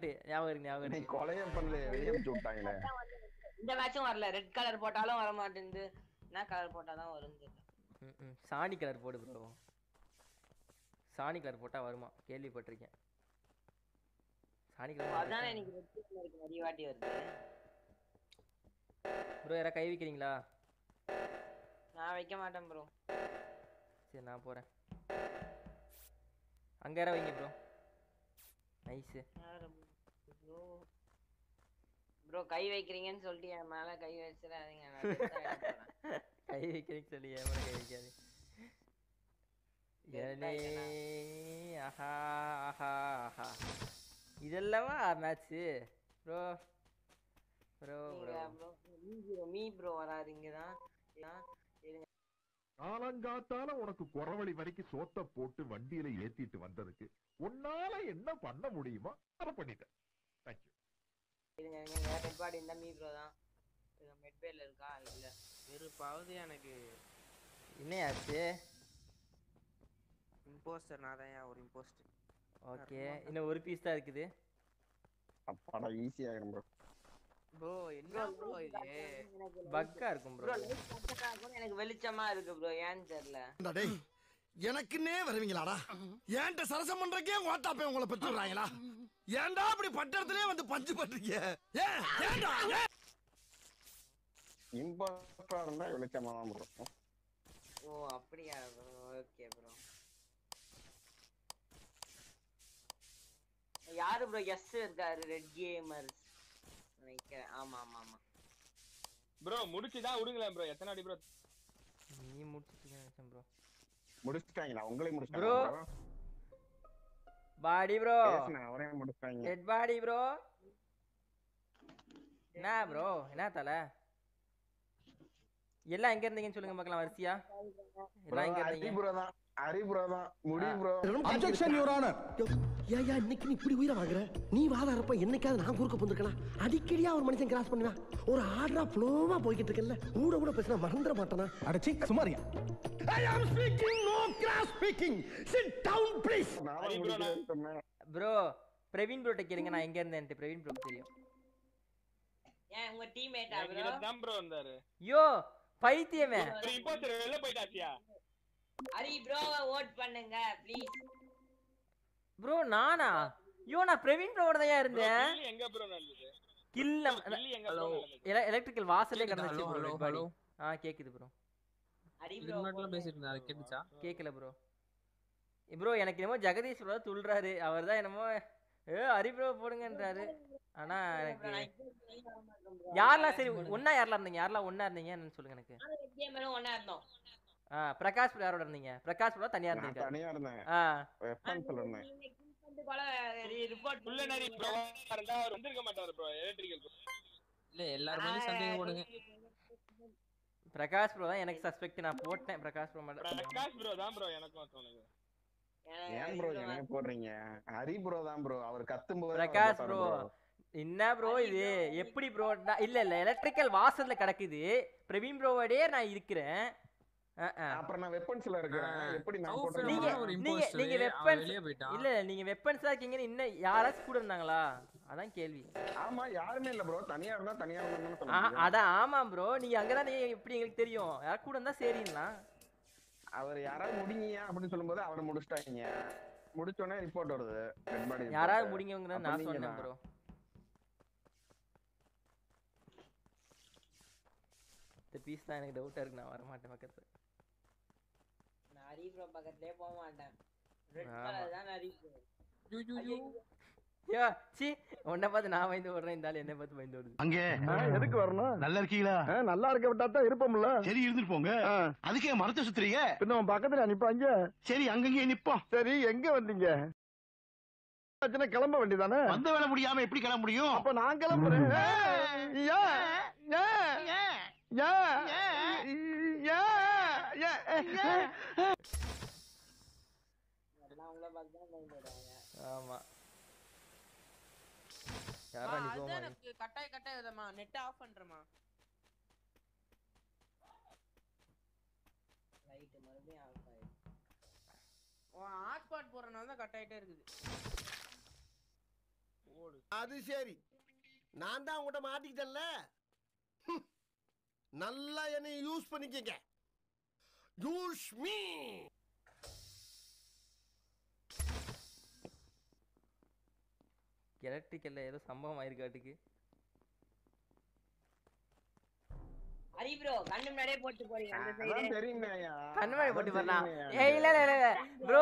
Correct ஞாபகம் இருக்கு ஞாபகம் நீ இருக்கு கொலையே பண்ணல வெளியே அனுப்பிச்சு விட்டாங்களே இந்த மேட்சும் வரல ரெட் கலர் போட்டாலும் வர மாட்டேங்குது என்ன கலர் போட்டாதான் வரும் தெரியல ம், ம். சாணி கலர் போடு ப்ரோ சாணி கலர் போட்டா வருமா கேள்விப்பட்டிருக்கேன் சாணி கலர் அதானே எனக்கு ரெட் கலருக்கு நிறைய வாட்டி வருது ப்ரோ யாரா கை வைக்கிறீங்களா நான் வைக்க மாட்டேன் ப்ரோ சரி நான் போறேன் அங்க யாரா வைங்க ப்ரோ நைஸு ப்ரோ ப்ரோ கை வைக்கிறீங்கன்னு சொல்லிட்டு என் மேல கை வச்சிடாதீங்க நான் death ஆயிட போறேன். கை வைக்கிறேன்னு சொல்லி ஏமா கை வைக்காது ஏனே ஆஹா ஆஹா ஆஹா இதெல்லாமா மேட்ச்சு ப்ரோ ப்ரோ நீங்க bro bro me bro me bro வராரு இங்கதான் இதான் இருங்க காலங்காத்தால உனக்கு குறவழி வரைக்கும் சோத்த போட்டு வண்டியில ஏத்திட்டு வந்ததுக்கு உன்னால என்ன பண்ண முடியுமோ அதை பண்ணிட்டேன் தேங்க்யூ இருங்க இருங்க டெட் பாடி இந்த மீ ப்ரோ தான் மெட்பேல இருக்கா இல்ல வெறுப்பாவது எனக்கு என்னையாச்சு இம்போஸ்டர் நான் தான் ஒரு இம்போஸ்டர் ஓகே இன்னும் ஒரு பீஸ் தான் இருக்குது அப்பாடா ஈஸி ஆயிரும் ப்ரோ ப்ரோ என்ன ப்ரோ இது பக்கா இருக்கும் ப்ரோ ப்ரோ எனக்கு வெளிச்சமா இருக்கு ப்ரோ ஏன்னு தெரியல டேய் எனக்குன்னே வருவீங்களாடா ஏன்ட்ட சரசம் பண்றக்கே ஓட்டாப்பே உங்களை பெற்று விடுறாங்களா ஏன்டா அப்படி பட்டத்திலே வந்து பஞ்சு பண்றீங்க ஏன் ஏன்டா ஏன்? இம்பார்ட்டா இருந்தா வெளிச்சமா தான் ப்ரோ ஓ அப்படியா ப்ரோ ஓகே ப்ரோ யாரு ப்ரோ எஸ் இருக்காரு ரெட் கேமர்ஸ் நினைக்கிறேன் ஆமா ஆமா ஆமா ப்ரோ முடிச்சுதான் விடுங்களேன் ப்ரோ எத்தனை அடி ப்ரோ நீ முடிச்சிட்டீங்கன்னு நினைச்சேன் ப்ரோ முடிச்சுட்டாங்களா உங்களே முடிச்சிட்டாங்க Bro. bro? பாடி ப்ரோ பேசுனேன், அவரே முடிச்சிட்டாங்க டெட் பாடி ப்ரோ என்ன ப்ரோ என்ன தலை எல்லாம் எங்க இருந்தீங்கன்னு சொல்லுங்க பார்க்கலாம் வரிசையா எல்லாம் எங்க ஹரி இருந்தீங்க ப்ரோ தான் ஹரி ப்ரோ தான் முடி ப்ரோ அப்ஜெக்ஷன் யுவர் ஆனர் ஏயா இன்னைக்கு நீ இப்படி உயிரை வாங்குற நீ வாதாரப்ப என்னைக்காவது நான் குறுக்க போந்துருக்கலாம் அடிக்கடியா ஒரு மனுஷன் கிராஸ் பண்ணுவேன் ஒரு ஆர்டரா ஃப்ளோவா போய்கிட்டு இருக்கல கூட கூட பேசினா மறந்துட மாட்டானா அடச்சி சுமாரியா I am speaking no cross speaking sit down please நான் ஹரி bro, நான்- முடிக்கிறேன்னு சொன்னேன் ப்ரோ பிரவீன் ப்ரோட்ட கேளுங்க நான் எங்க இருந்தேன்ட்டு பிரவீன் ப்ரோ தெரியும் ஏன் உங்க டீம்மேட்டா ப்ரோ தான் ப்ரோ இருந்தாரு யோ பைத்தியமே ஒரு இம்போஸ்டர் வெளில போயிட்டாச்சியா ஹரி ப்ரோ ஓட் பண்ணுங்க ப்ளீஸ் ப்ரோ நானா யோ நான் பிரவீன் ப்ரோட தான் இருந்தேன் கில்லி எங்க ப்ரோ நடந்தது கில்ல கில்லி எங்க ப்ரோ நடந்தது எலக்ட்ரிக்கல் வாசல்லே கேக்குதா? கிடந்துச்சு Hello, bro hello, dead body. hello. ஆ கேக்குது ப்ரோ ஹரி இதுக்கு ப்ரோ முன்னாடி பேசிட்டு இருந்தா அது கேட்டுச்சா கேக்கல ப்ரோ ப்ரோ எனக்கு என்னமோ ஜெகதீஷ் ப்ரோ துள்ளுறாரு அவர் தான் என்னமோ ஏ ஹரி ப்ரோ போடுங்கன்றாரு ஆனா எனக்கு யாரெல்லாம் சரி ஒண்ணா யாரெல்லாம் இருந்தீங்க யாரெல்லாம் ஒண்ணா இருந்தீங்க என்னன்னு சொல்லுங்க எனக்கு கேமரும் ஒண்ணா இருந்தோம் ஆ பிரகாஷ் ப்ரோ யாரோட இருந்தீங்க பிரகாஷ் ப்ரோ தனியா நான் இருந்தீங்க தனியா இருந்தேன் ஆ வெப்பன்ஸ்ல இருந்தேன் ரிப்போர்ட் உள்ள நரி ப்ரோ இருந்தா அவர் வந்திருக்க மாட்டாரு ப்ரோ எலக்ட்ரிக்கல் இல்ல எல்லாரும் மேலயும் சந்தேகம் போடுங்க பிரகாஷ் ப்ரோ தான் எனக்கு சஸ்பெக்ட் நான் போட்டேன் பிரகாஷ் ப்ரோ மட்டும் பிரகாஷ் ப்ரோ தான் ப்ரோ எனக்கும் தோணுது ஏன் ப்ரோ எனக்கு போடுறீங்க ஹரி ப்ரோ தான் ப்ரோ அவர் கத்தும் போது பிரகாஷ் ப்ரோ என்ன ப்ரோ இது எப்படி ப்ரோ இல்ல இல்ல எலக்ட்ரிக்கல் வாசல்ல கிடக்குது பிரவீன் ப்ரோவோடயே நான் இருக்கிறேன் ஆ, ஆ. அப்புறம் நான் வெப்பன்ஸ்ல இருக்கிறேன் எப்படி நான் Outfit போட்டேன் நீங்க மான ஒரு நீங்க imposter, நீங்க அவன் வெப்பன்ஸ் வெளியே போயிட்டான் இல்ல நீங்க வெப்பன்ஸ் தான் இருக்கீங்கன்னு இன்னும் யாராச்சும் கூட இருந்தாங்களா அதான் கேள்வி ஆமா யாருமே இல்ல ப்ரோ தனியா இருந்தா தனியா இருந்தா சொல்ல ஆ, முடியும். அதான் ஆமா ப்ரோ நீங்க அங்கதான் நீங்க எப்படி எங்களுக்கு தெரியும் யார் கூட இருந்தா சரிங்களா அவர் யாராவது முடிங்க அப்படின்னு சொல்லும்போது அவரை முடிச்சிட்டாங்க முடிச்சோடனே ரிப்போர்ட் வருது டெட் பாடி யாராவது முடிங்கங்கிறத அப்ப நான் நீங்க சொன்னேன் தான். ப்ரோ இந்த பீஸ் தான் எனக்கு டவுட்டா இருக்கு நான் வர மாட்டேன் பக்கத்துல நான் ஹரி ப்ரோ பக்கத்துலயே போக மாட்டேன் ரெட் ஆமா. கலர் தான் Hari bro you, you, you. Yo see உன்னை பார்த்து நான் பயந்து ஓடுறேன் இந்த ஆளு என்னை பார்த்து பயந்து ஓடுது அங்கே எதுக்கு வரணும் நல்லா இருக்கீங்களா நல்லா இருக்க விட்டா தான் இருப்போம்ல சரி இருந்துட்டு போங்க அதுக்கே மரத்தை சுத்துறீங்க பின்ன உன் பக்கத்துல நிப்பாங்க சரி அங்கங்கே நிப்போம் சரி எங்க வந்தீங்க கிளம்ப வேண்டியதானே வந்த வேலை முடியாம எப்படி கிளம்ப முடியும் அப்ப நான் கிளம்புறேன் ஏன்? ஏன்? ஏன்? ஏன்? எல்லாம் உங்களை பார்த்து தான் பயந்து விடுவாங்க ஆமா யாரா நீ போமா எனக்கு கட்டாய கட்டாய விதமா நெட் ஆஃப் பண்றமா லைட் மறுபடியும் ஆஃப் ஆயிடுச்சு உன் ஹாட்ஸ்பாட் போறனால தான் கட் ஆயிட்டே இருக்குது அது சரி நான் தான் உங்கள்கிட்ட மாட்டிக்கிட்டேன்ல ஹம். நல்லா என்னை யூஸ் பண்ணிக்கங்க யூஸ் மீ எலக்ட்ரிக்கல்ல ஏதோ சம்பவம் ஆயிருக்காட்டுக்கு ஹரி ப்ரோ கண்ணு முன்னாடியே போட்டு போறீங்க அந்த அதான் சைடு தெரியுமே ஐயா. கண்மணி போட்டு அதான் போறலாம் தெரியுமே ஏய் இல்ல இல்ல இல்ல, இல்ல bro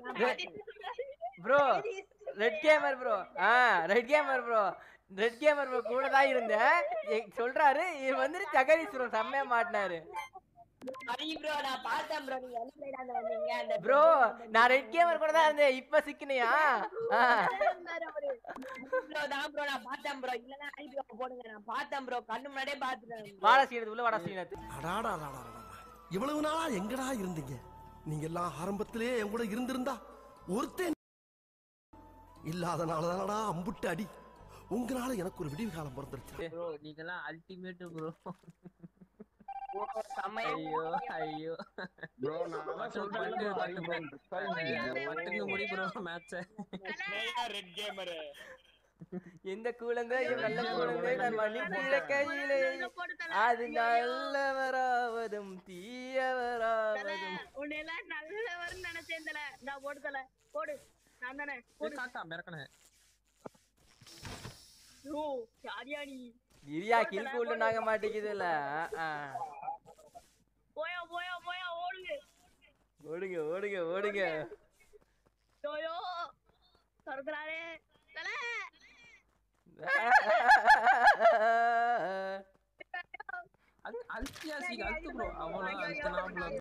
bro red gamer bro ஆ red gamer bro red gamer bro கூட தான் இருந்தேன் எ- சொல்றாரு இது வந்துட்டு ஜெகதீஷ் ப்ரோ செம்மையா மாட்டினாரு ஹரி ப்ரோ நான் பார்த்தேன் ப்ரோ நீங்க எந்த சைடு அந்த வந்தீங்க அந்த ப்ரோ நான் ரெட் கேமர் கூட தான் இருந்தேன் இப்ப சிக்கினியா ஆ ப்ரோ தான் ப்ரோ நான் பார்த்தேன் ப்ரோ இல்லனா ஹரி ப்ரோ போடுங்க நான் பார்த்தேன் ப்ரோ கண்ணு முன்னாடியே பார்த்துட்டேன் bro. வாடா சீனத்து உள்ள வாடா சீனத்து அடாடா அடாடா, அடாடா. இவ்வளவு நாளா எங்கடா இருந்தீங்க நீங்க எல்லாம் ஆரம்பத்திலே என் கூட இருந்திருந்தா ஒருத்தன் இல்லாதனாலதானடா அம்புட்டு அடி உங்களால எனக்கு ஒரு விடிவு காலம் பிறந்துருச்சு ப்ரோ நீங்கெல்லாம் அல்டிமேட் ப்ரோ bro, செம்மையா ஐயோ ஐயோ bro, நான் அதான் சொல்றேன்ல பட்டு bro, பட்டு ஐபோன் பட்டு பட்டுன்னு முடி ப்ரோ மேட்ச ரெட் கேமர் எந்த குழந்தை என் நல்ல குழந்தை நான் மன்னிக்கிற கையிலே அது நல்லவராவதும் தீயவராவதும் உன்னையெல்லாம் நல்லவர்னு நினைச்சேன் தல நான் போடு தல போடு நான் தானே போடு காட்டா மிரக்கணே ஓ யாரியா நீ இரியா கில் கூல்டு நாங்க மாட்டேங்குதுல்ல ஆ, ஆ. போயா போயா போயா ஓடுங்க ஓடுங்க ஓடுங்க ஓடுங்க யோயோ திறக்கிறாரே தல அல்டியா சீ அல்ட்டு ப்ரோ அவ்வளோ அல்டனா ப்ரோ